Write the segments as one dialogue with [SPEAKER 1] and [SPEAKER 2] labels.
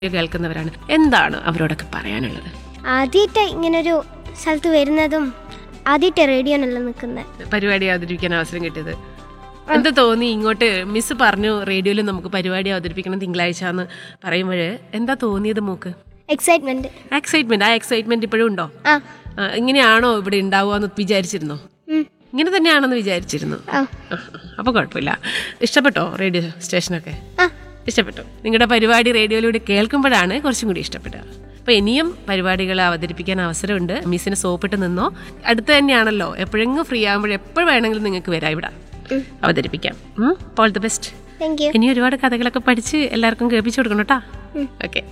[SPEAKER 1] കേൾക്കുന്നവരാണ് എന്താണ് അവരോടൊക്കെ പറയാനുള്ളത്
[SPEAKER 2] ആദ്യമായിട്ട് ഇങ്ങനൊരു സ്ഥലത്ത് വരുന്നതും ആദ്യമായിട്ട് റേഡിയോനല്ല നിൽക്കുന്നത്
[SPEAKER 1] പരിപാടി അവതരിപ്പിക്കാൻ അവസരം കിട്ടിയത് എന്ത് തോന്നി ഇങ്ങോട്ട് മിസ് പറഞ്ഞു റേഡിയോയിൽ നമുക്ക് പരിപാടി അവതരിപ്പിക്കണം തിങ്കളാഴ്ച എന്ന് പറയുമ്പോൾ എന്താ തോന്നിയത് മൂക്ക്
[SPEAKER 2] എക്സൈറ്റ്മെന്റ്
[SPEAKER 1] എക്സൈറ്റ്മെന്റ് ആ എക്സൈറ്റ്മെന്റ് ഇപ്പോഴും ഉണ്ടോ
[SPEAKER 2] ആ
[SPEAKER 1] ആ, ഇങ്ങനെയാണോ ഇവിടെ ഉണ്ടാവുക എന്ന് വിചാരിച്ചിരുന്നോ
[SPEAKER 2] ഉം.
[SPEAKER 1] ഇങ്ങനെ തന്നെയാണെന്ന് വിചാരിച്ചിരുന്നു
[SPEAKER 2] ആ
[SPEAKER 1] അപ്പോൾ കുഴപ്പമില്ല ഇഷ്ടപ്പെട്ടോ റേഡിയോ സ്റ്റേഷനൊക്കെ
[SPEAKER 2] ആ
[SPEAKER 1] ഇഷ്ടപ്പെട്ടു നിങ്ങളുടെ പരിപാടി റേഡിയോയിലൂടെ കേൾക്കുമ്പോഴാണ് കുറച്ചും കൂടി ഇഷ്ടപ്പെട്ടത് അപ്പോൾ ഇനിയും പരിപാടികൾ അവതരിപ്പിക്കാൻ അവസരമുണ്ട് മിസ്സിന് സോപ്പിട്ട് നിന്നോ അടുത്ത് തന്നെയാണല്ലോ എപ്പോഴെങ്കിലും ഫ്രീ ആകുമ്പോൾ എപ്പോഴും വേണമെങ്കിലും നിങ്ങൾക്ക് വരാം ഇവിടെ അവതരിപ്പിക്കാം all the best
[SPEAKER 2] thank you
[SPEAKER 1] ഇനി ഒരുപാട് കഥകളൊക്കെ പഠിച്ച് എല്ലാവർക്കും കേൾപ്പിച്ചു കൊടുക്കണം കേട്ടാ ഓക്കെ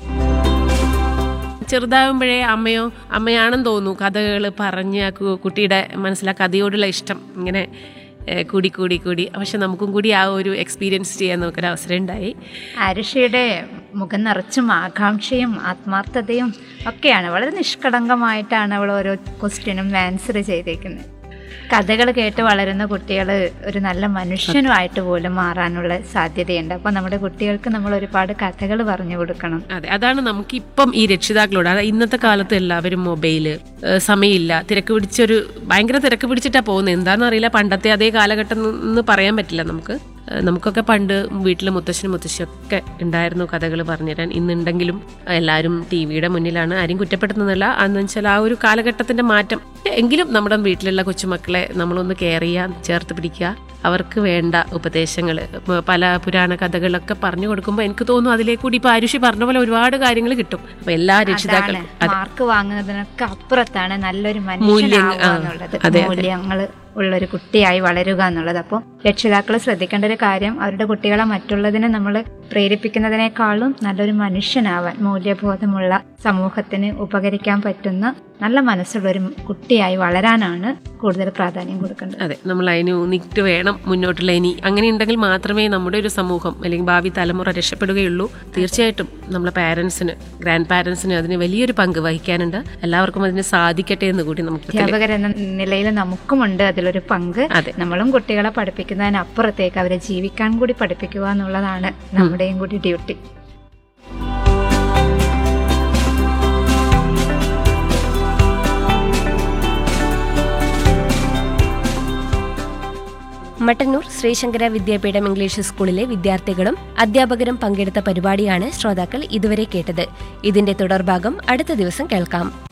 [SPEAKER 1] ചെറുതാകുമ്പോഴേ അമ്മയോ അമ്മയാണെന്ന് തോന്നുന്നു കഥകൾ പറഞ്ഞ് ആ കു- കുട്ടിയുടെ മനസ്സിൽ ആ കഥയോടുള്ള ഇഷ്ടം ഇങ്ങനെ ഏഹ്, കൂടി കൂടി കൂടി പക്ഷെ നമുക്കും കൂടി ആ ഒരു എക്സ്പീരിയൻസ് ചെയ്യാൻ നമുക്കൊരു അവസരം ഉണ്ടായി
[SPEAKER 3] ആരുഷിയുടെ മുഖം നിറച്ചും ആകാംക്ഷയും ആത്മാർത്ഥതയും ഒക്കെയാണ് വളരെ നിഷ്കളങ്കമായിട്ടാണ് അവൾ ഓരോ ക്വസ്റ്റ്യനും ആൻസർ ചെയ്തേക്കുന്നത് കഥകൾ കേട്ട് വളരുന്ന കുട്ടികൾ ഒരു നല്ല മനുഷ്യനുമായിട്ട് പോലും മാറാനുള്ള സാധ്യതയുണ്ട് അപ്പോൾ നമ്മുടെ കുട്ടികൾക്ക് നമ്മൾ ഒരുപാട് കഥകൾ പറഞ്ഞു കൊടുക്കണം
[SPEAKER 1] അതെ അതാണ് നമുക്ക് ഇപ്പം ഈ രക്ഷിതാക്കളോട് അതായത് ഇന്നത്തെ കാലത്ത് എല്ലാവരും മൊബൈല് ഏഹ് സമയമില്ല തിരക്ക് പിടിച്ചൊരു ഭയങ്കര തിരക്ക് പിടിച്ചിട്ടാ പോകുന്നത് എന്താണെന്ന് അറിയില്ല പണ്ടത്തെ അതേ കാലഘട്ടം എന്ന് പറയാൻ പറ്റില്ല നമുക്ക് ഏഹ് നമുക്കൊക്കെ പണ്ട് വീട്ടിൽ മുത്തശ്ശനും മുത്തശ്ശിയൊക്കെ ഉണ്ടായിരുന്നു കഥകൾ പറഞ്ഞുതരാൻ ഇന്നുണ്ടെങ്കിലും എല്ലാവരും ടി വിയുടെ മുന്നിലാണ് ആരും കുറ്റപ്പെടുത്തുന്നില്ല അതെന്ന് വെച്ചാൽ ആ ഒരു കാലഘട്ടത്തിന്റെ മാറ്റം എങ്കിലും നമ്മുടെ വീട്ടിലുള്ള കൊച്ചുമക്കളെ നമ്മളൊന്ന് കെയർ ചെയ്യുക ചേർത്ത് പിടിക്കുക അവർക്ക് വേണ്ട ഉപദേശങ്ങൾ പല പുരാണ കഥകളൊക്കെ പറഞ്ഞു കൊടുക്കുമ്പോൾ എനിക്ക് തോന്നുന്നു അതിലേക്ക് കൂടി ഇപ്പൊ ആരുഷി പറഞ്ഞ പോലെ ഒരുപാട് കാര്യങ്ങൾ കിട്ടും അപ്പൊ എല്ലാ രക്ഷിതാക്കളും അതെ
[SPEAKER 3] മാർക്ക് വാങ്ങുന്നതിനൊക്കെ അപ്പുറത്താണ് നല്ലൊരു
[SPEAKER 1] മൂല്യങ്ങൾ, ആ,
[SPEAKER 3] മനുഷ്യനാവുക എന്നുള്ളത്
[SPEAKER 1] അതെ, അതെ.
[SPEAKER 3] മൂല്യങ്ങൾ ഉള്ളൊരു കുട്ടിയായി വളരുക എന്നുള്ളത് അപ്പോൾ രക്ഷിതാക്കൾ ശ്രദ്ധിക്കേണ്ട ഒരു കാര്യം അവരുടെ കുട്ടികളെ മറ്റുള്ളതിനെ നമ്മൾ പ്രേരിപ്പിക്കുന്നതിനേക്കാളും നല്ലൊരു മനുഷ്യനാവാൻ മൂല്യബോധമുള്ള സമൂഹത്തിന് ഉപകരിക്കാൻ പറ്റുന്ന നല്ല മനസ്സുള്ള ഒരു കുട്ടിയായി വളരാനാണ് കൂടുതൽ പ്രാധാന്യം കൊടുക്കേണ്ടത്
[SPEAKER 1] അതെ നമ്മൾ അതിന് ഊന്നിട്ട് വേണം മുന്നോട്ടുള്ള ഇനി അങ്ങനെ ഉണ്ടെങ്കിൽ മാത്രമേ നമ്മുടെ ഒരു സമൂഹം അല്ലെങ്കിൽ ഭാവി തലമുറ രക്ഷപ്പെടുകയുള്ളൂ തീർച്ചയായിട്ടും നമ്മളെ പാരൻസിന് ഗ്രാൻഡ് പാരൻസിന് അതിന് വലിയൊരു പങ്ക് വഹിക്കാനുണ്ട് എല്ലാവർക്കും അതിന് സാധിക്കട്ടെ എന്ന് കൂടി നമുക്ക്
[SPEAKER 3] അധ്യാപകർ എന്ന നിലയിൽ നമുക്കുമുണ്ട് അതിലൊരു പങ്ക്
[SPEAKER 1] അതെ.
[SPEAKER 3] നമ്മളും കുട്ടികളെ പഠിപ്പിക്കുന്നതിനപ്പുറത്തേക്ക് അവരെ ജീവിക്കാൻ കൂടി പഠിപ്പിക്കുക എന്നുള്ളതാണ് നമ്മുടെയും കൂടി ഡ്യൂട്ടി
[SPEAKER 4] മട്ടന്നൂർ ശ്രീശങ്കര വിദ്യാപീഠം ഇംഗ്ലീഷ് സ്കൂളിലെ വിദ്യാർത്ഥികളും അധ്യാപകരും പങ്കെടുത്ത പരിപാടിയാണ് ശ്രോതാക്കൾ ഇതുവരെ കേട്ടത് ഇതിന്റെ തുടർഭാഗം അടുത്ത ദിവസം കേൾക്കാം